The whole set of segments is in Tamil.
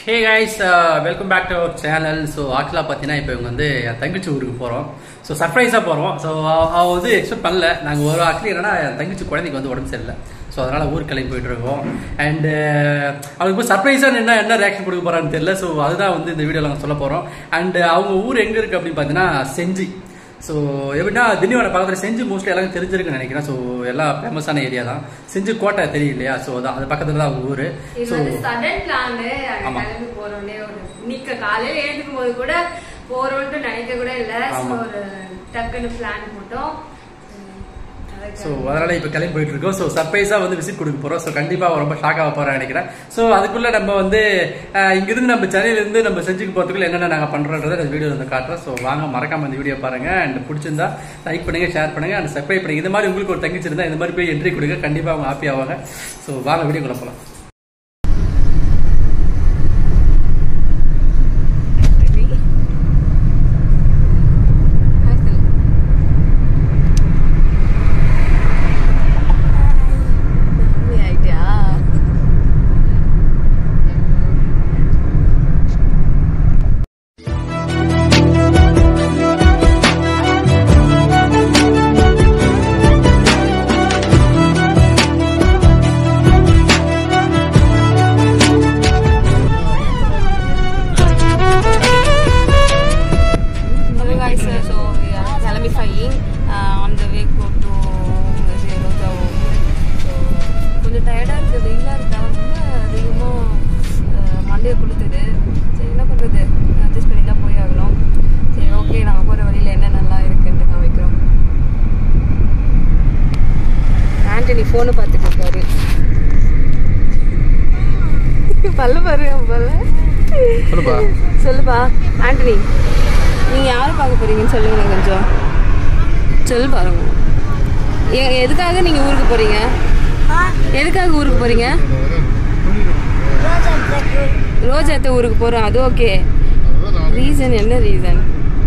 Hey guys welcome back to our channel so ஆக்சுவலாக பார்த்தீங்கன்னா இப்போ இவங்க வந்து என் தங்கச்சி ஊருக்கு போகிறோம் ஸோ சர்ப்ரைஸாக போகிறோம் ஸோ அவள் வந்து எக்ஸ்பெக்ட் பண்ணல நாங்கள் ஒரு ஆக்சுவலி என்னன்னா என் தங்கச்சி குழந்தைக்கு வந்து உடம்பு சரியில்லை ஸோ அதனால் ஊருக்கு கிளம்பி போயிட்டு இருக்கோம் அண்டு அவளுக்கு இப்போ சர்ப்ரைஸாக என்ன என்ன ரியாக்ஷன் கொடுக்க போகிறான்னு தெரியல ஸோ அதுதான் வந்து இந்த வீடியோவில் நாங்கள் சொல்ல போகிறோம் அண்டு அவங்க ஊர் எங்கே இருக்குது அப்படின்னு பார்த்தீங்கன்னா செஞ்சி ஸோ எப்படின்னா திண்டிவனம் பக்கத்தில் செஞ்சு மோஸ்ட்லி எல்லாரும் தெரிஞ்சிருக்குன்னு நினைக்கிறேன் ஸோ எல்லாம் ஃபேமஸான ஏரியா தான் செஞ்சு கோட்டை தெரியும் இல்லையா ஸோ அதான் அது பக்கத்தில் தான் அவங்க ஊர் இது ஸோ வந்து சடன் பிளான் ஆமா. கிளம்பி போறோம்னே ஒரு இன்னைக்கு காலையில எழுந்துக்கும் போது கூட போறோம்னு நினைக்க கூட இல்ல So, ஆமா. ஒரு டக்குன்னு பிளான் போட்டோம் உம், அதுக்கு ஸோ அதனால இப்போ கிளம்பி போயிட்டு இருக்கோம் ஸோ சர்ப்ரைஸாக வந்து விசிட் கொடுக்க போகிறோம் ஸோ கண்டிப்பாக ரொம்ப ஷாக் ஆக போகிறேன் நினைக்கிறேன் ஸோ அதுக்குள்ளே நம்ம வந்து அஹ், இங்கிருந்து நம்ம சென்னையிலேருந்து நம்ம செஞ்சுக்கு போகிறதுக்குள்ள என்னென்ன நாங்கள் பண்ணுறோன்றதை இந்த வீடியோ வந்து காட்டுறோம் ஸோ வாங்க மறக்காம இந்த வீடியோ பாருங்க அண்ட் பிடிச்சிருந்தா லைக் பண்ணுங்க ஷேர் பண்ணுங்க அண்ட் சப்ஸ்கிரைப் பண்ணுங்க இந்த மாதிரி உங்களுக்கு ஒரு தங்கச்சி இருந்தால் இந்த மாதிரி போய் என்ட்ரி கொடுங்க கண்டிப்பாக அவங்க ஹாப்பி ஆவாங்க ஸோ வாங்க வீடியோக்குள்ள போகலாம் Hello guys, uh, so we are கிளம்பிஃபையிங் on the way go to Roja so கொஞ்சம் டயர்டாக இருக்குது வெயிலாக இருக்கா ரொம்ப அதிகமாக மண்டையை கொளுத்துது சரி என்ன பண்ணுறது அட்ஜஸ்ட் பண்ணி தான் போய் ஆகணும் சரி ஓகே நாங்கள் போகிற வழியில் என்ன நல்லா இருக்குன்ட்டு காமிக்கிறோம் ஆண்டனி ஃபோனை பார்த்துட்டு இருக்காரு பல்ல பாரு பல்ல சொல்லுப்பா சொல்லுப்பா ஆண்டனி நீங்க யாரை பார்க்க போறீங்கன்னு சொல்லுங்க கொஞ்சம் சொல்லு பாருங்க எ- எதுக்காக நீங்க ஊருக்கு போறீங்க எதுக்காக ஊருக்கு போறீங்க ரோஜாத்த ஊருக்கு போறோம் அது ஓகே ரீசன் என்ன ரீசன்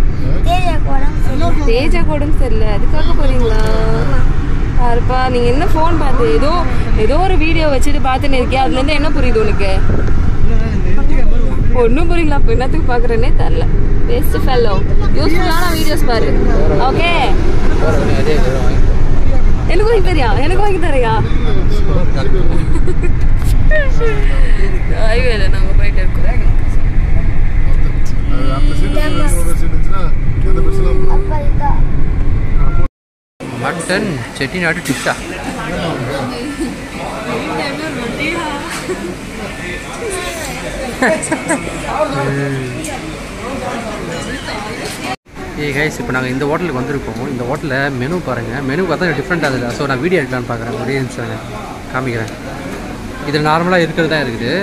தேஜா கூடம் தெரியல அதுக்காக போறீங்களா பாருப்பா நீங்க என்ன ஃபோன் பார்த்து ஏதோ ஏதோ ஒரு வீடியோ வச்சுட்டு பார்த்துன்னு இருக்கியா அதுல இருந்து என்ன புரியுது உனக்கு ஒன்றும் புரியல அப்போ என்னத்துக்கு பார்க்குறேனே தெரில பெஸ்ட் ஃபெல்லோ யூஸ்ஃபுல்லான வீடியோஸ் பாரு ஓகே எனக்கு வாங்கி தரியா எனக்கு வாங்கி தரையா ஹைவேல நாங்கள் போயிட்டு இருக்கோம் மட்டன் செட்டிநாடு டிப்ஸா ஏ கைஸ் இப்போ நாங்கள் இந்த ஹோட்டலுக்கு வந்திருக்கோம் இந்த ஹோட்டலில் மெனு பாருங்கள் மெனு பார்த்தா டிஃப்ரெண்ட் ஆகுது ஸோ நான் வீடியோ எடுக்கலான்னு பார்க்குறேன் ஒரே நிமிஷம் இருங்க. காமிக்கிறேன் இதில் நார்மலாக இருக்கிறது தான் இருக்குது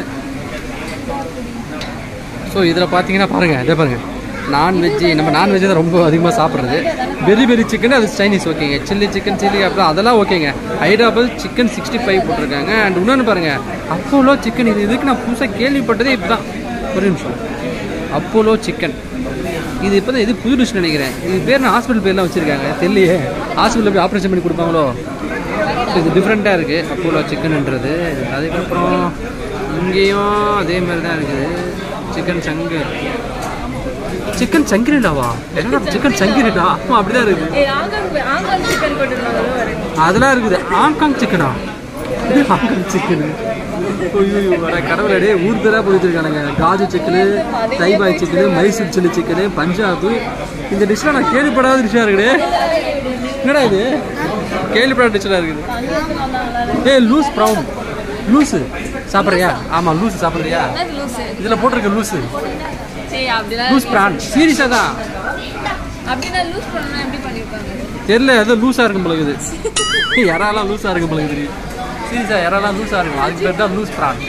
ஸோ இதில் பார்த்தீங்கன்னா பாருங்கள் இதே பாருங்கள் நான்வெஜ்ஜு நம்ம நான்வெஜ் தான் ரொம்ப அதிகமாக சாப்பிட்றது பெரி பெரி சிக்கன் அது சைனீஸ் ஓகேங்க சில்லி சிக்கன் சில்லி அப்புறம் அதெல்லாம் ஓகேங்க ஹைதராபாத் சிக்கன் சிக்ஸ்டி ஃபைவ் போட்டிருக்காங்க அண்ட் இன்னொன்று பாருங்கள் அப்போலோ சிக்கன் இது இதுக்கு நான் புதுசாக கேள்விப்பட்டதே இப்போ தான் ஒரு நிமிஷம் அப்போலோ சிக்கன் இது இப்போ தான் இது புது டிஷ் நினைக்கிறேன் இது பேர் நான் ஹாஸ்பிட்டல் பேர்லாம் வச்சுருக்காங்க தெரியலையே ஹாஸ்பிட்டலில் போய் ஆப்ரேஷன் பண்ணி கொடுப்பாங்களோ இது டிஃப்ரெண்ட்டாக இருக்குது அப்போலோ சிக்கன்ன்றது அதுக்கப்புறம் இங்கேயும் அதே மாதிரி தான் இருக்குது சிக்கன் சங்கு சிக்கன் சங்கிரிடாவா என்னடா சிக்கன் சங்கிரிடா ஆமா அப்படிதான் இருக்குது சிக்கன் போட்டுருந்தாங்க அதெல்லாம் இருக்குது ஹாங்காங் சிக்கனா ஹாங்காங் சிக்கனு ஐயோ வர கடவுளே ஊர் பேரா போய் வச்சிருக்கானுங்க காஜு சிக்கனு தைபாய் chicken Mysore chilli chicken Punjab இந்த டிஷ்லாம் நான் கேள்விப்படாத டிஷ்ஷாக இருக்குடே என்னடா இது கேள்விப்படாத டிஷ்ஷாக இருக்குது ஏய் லூஸ் ப்ரௌன் லூஸு சாப்பிட்றியா ஆமாம் லூஸு சாப்பிட்றியா லூஸு இதில் போட்டிருக்க லூஸு சரி அப்படிலாம் லூஸ் ப்ரான் சீரியஸாக தான் அப்படின்னா லூஸ் பண்ணணும் எப்படி பண்ணிருப்பாங்க தெரியல ஏதோ லூஸாக இருக்கும் போல இருக்குது இறாலாம் லூஸாக இருக்கும் போல இருக்குது சீரியஸாக இறாலாம் லூஸாக இருக்கும் அதுக்கு பேர் தான் loose prawn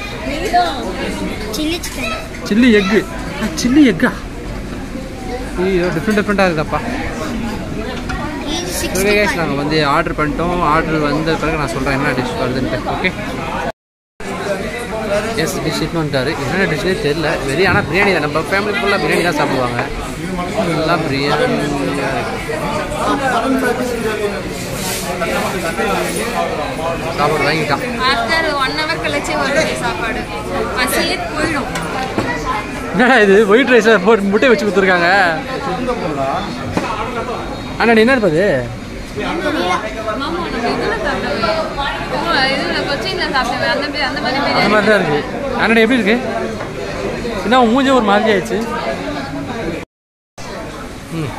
chilli egg chilli எக்கா ஐயோ டிஃப்ரெண்ட் டிஃப்ரெண்ட்டாக இருக்குதாப்பா ஓகே கைஸ் நாங்கள் வந்து ஆர்டர் பண்ணிட்டோம் ஆர்டர் வந்த பிறகு நான் சொல்கிறேன் என்ன டிஷ் வருதுன்ட்டு ஓகே எஸ் டிஷ் இட்டு வந்துட்டாரு என்னென்ன டிஷ்னே தெரில வெறி ஆனால் பிரியாணி தான் நம்ம ஃபேமிலி ஃபுல்லாக பிரியாணி தான் சாப்பிடுவாங்க ஃபுல்லாக பிரியாணி சாப்பாடு வாங்கிட்டான் ஆஃப்டர் ஒன் ஹவர் கழிச்சு வருது சாப்பாடு பசியே போயிடும் என்னடா இது ஒயிட் ரைஸில் போட்டு முட்டை வச்சு கொடுத்துருக்காங்க அண்ணா நீ என்ன இருப்பது மாமா நம்ம இதுல சாப்பிட்டோமே இதுல கொச்சின்ல சாப்பிட்டோமே அந்த மாதிரி அந்த மாதிரி அந்த மாதிரி தான் இருக்கு அண்ணா எப்படி இருக்கு என்ன உன் மூஞ்சி ஒரு மாதிரி ஆயிடுச்சு ம்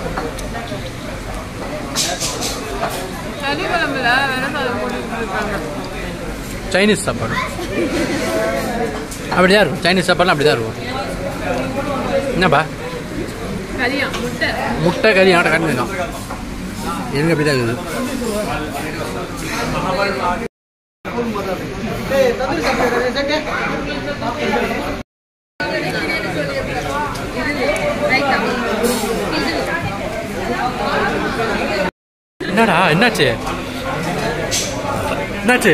கறி குழம்புல வெறும் சாதம் போட்டு கொடுத்துருக்காங்க சைனீஸ் சாப்பாடு அப்படிதான் இருக்கும் சைனீஸ் சாப்பாடுலாம் அப்படி தான் இருக்கும் என்னப்பா கறியா முட்டை முட்டை கறி ஆட்ட கண்டிப்பாக எனக்கு அப்படி தான் இருக்குது என்னடா என்னாச்சு என்னாச்சு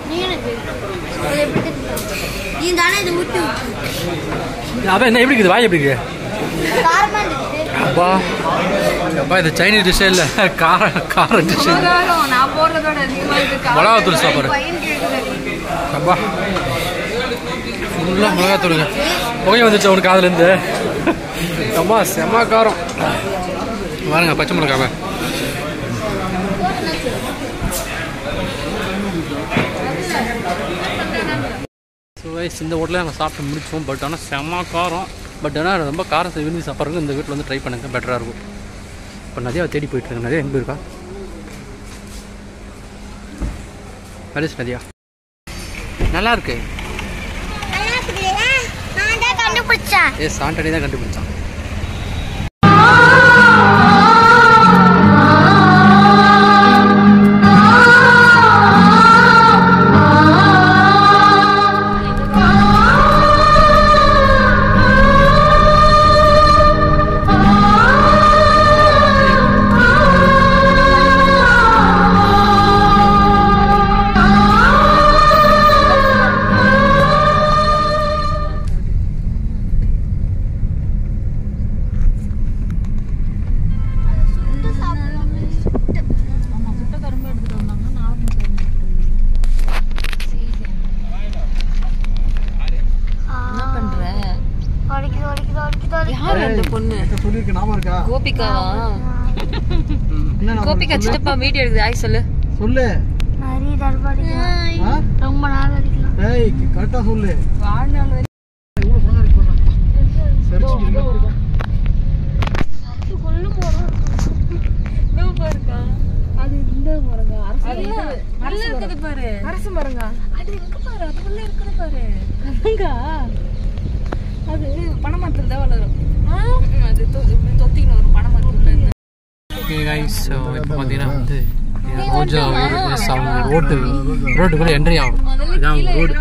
நீ தானே இது ஊட்டி அவன் என்ன எப்படி இருக்குது வாய் எப்படி இருக்குது காரமா இருக்குது அப்பா அப்பா இது சைனீஸ் டிஷ்ஷே இல்லை கார கார டிஷ் மிளகாரம் நான் போடுறதோட அதிகமா இருக்கு மிளகாத்தூள் சாப்பாடு பையன் கேட்குது அப்பா ஃபுல்லாக மிளகாத்தூளுங்க புகை வந்துச்சு அவனுக்கு காதுலேருந்து அம்மா செம்ம காரம் பாருங்க பச்சை மிளகாவை ஸோ guys, இந்த ஹோட்டலில் நாங்கள் சாப்பிட்டு முடிச்சோம் பட் ஆனால் செம்ம காரம் பட் ஆனால் ரொம்ப காரத்தை விரும்பி சாப்பிட்றதுக்கு இந்த வீட்டில் வந்து ட்ரை பண்ணுங்க பெட்டராக இருக்கும் இப்போ நதியாவை தேடி போயிட்டுருங்க நதியா எங்கே இருக்கா ஹரிஸ் நதியா நல்லா இருக்கு நல்லா இருக்குதுல்ல? நான் தான் கண்டுபிடிச்சேன் ஏ சாண்டனி தான் கண்டுபிடிச்சான் என்ன பண்ற உடைக்குது உடைக்குது உடைக்குது உடைக்குது யார் அந்த பொண்ணு சொல்லியிருக்க ஞாபகம் இருக்கா கோபிகாவா என்ன ஞாபகம் கோபிகா சித்தப்பா வீடியோ எடுக்குது ஆய் சொல்லு சொல்லு நிறைய தடவை அடிக்கலாம் ஆ? ரொம்ப நாள் அடிக்கலாம் ஏய் கரெக்டா சொல்லு வாழ்நாள் வரைக்கும் சர்ச் அது இந்த மரங்க அரசு உள்ள இருக்குது பாரு அரசு மரங்க அது எங்க பாரு அது உள்ள இருக்குது பாரு அதுங்க அது பனைமரத்துல தான் வளரும் ம், அது தொ- இப்படி தொத்தின்னு வரும் பனைமரத்துல இருந்து ஓகே கைஸ் ஸோ இப்போ பார்த்தீங்கன்னா வந்து இது ரோஜா yes, அவங்க ரோட்டு ரோட்டுக்குள்ளே என்ட்ரி ஆகும் இதான் அவங்க ரோடு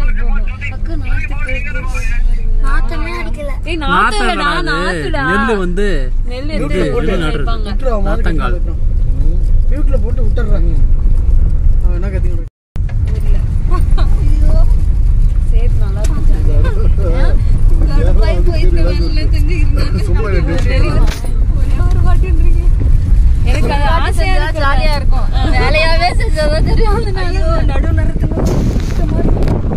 நாத்தமே அடிக்கல ஏய் நாத்துடா நாத்துடா நெல்லு வந்து நெல் இது எடுத்து நெல்லு நடுறது வைப்பாங்க நாத்தங்கால் மியூட்ல போட்டு விட்டுறாங்க அவன் என்ன கத்திக்கணும் சேத்து நல்லா இருந்துச்சு கருப்பாய் போயிருக்க வேலையில செஞ்சுக்கிறேன் எனக்கு அது ஆசையா இருக்கு ஜாலியா இருக்கும் வேலையாவே செஞ்சதா தெரியும் நடு நேரத்துல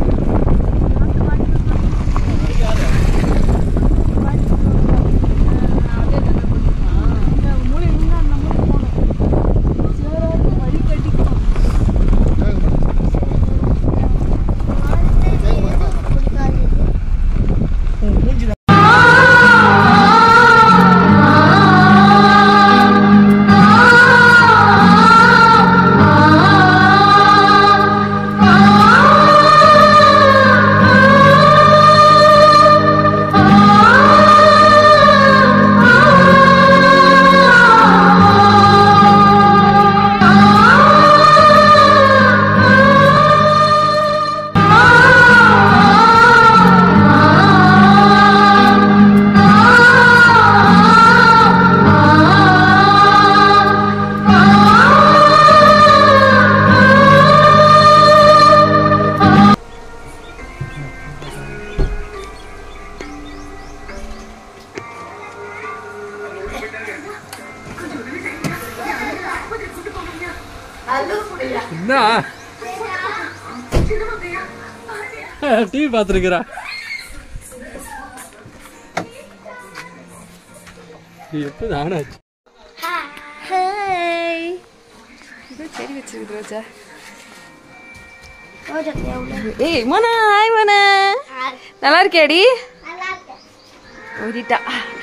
என்ன டிவி பார்த்துருக்குறா எப்போ ஆனாச்சு ஹாய் இது செடி வச்சிருக்கு ரோஜா ரோஜா எவ்வளோ ஏய் மோனா ஹாய் மோனா நல்லா இருக்கியாடி ஓடிட்டா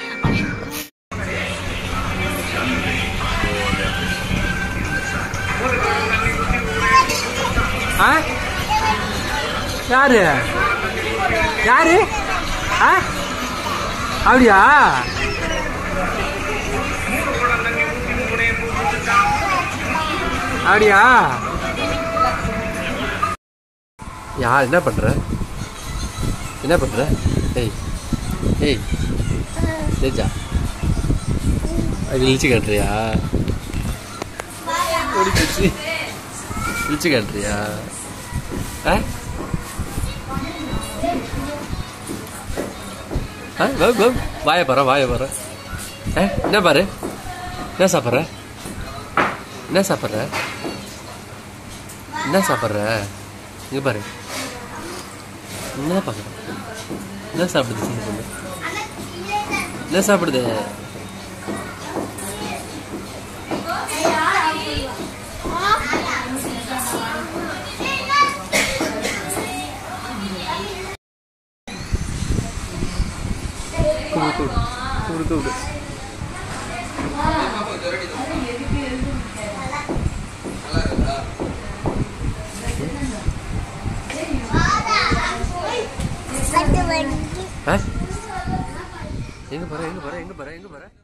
ஆ யாரு யாரு ஆ அப்படியா அப்படியா யார் என்ன பண்ற என்ன பண்ற ஏய் ஏய் தேஜா அது இழிச்சு காட்டுறியா ஓடி போச்சு இழிச்சு காட்டுறியா ஆ ஆ கோ கோ வாய பாரு வாய பாரு ஏ என்ன பாரு என்ன சாப்பிட்ற என்ன சாப்பிட்ற என்ன சாப்பிட்ற இங்கே பாரு என்ன பார்க்குற என்ன சாப்பிடுது சின்ன பொண்ணு என்ன சாப்பிடுது கூடு கூடு கூடு கூடு ஆ எங்க போற எங்க போற எங்க போற எங்க போற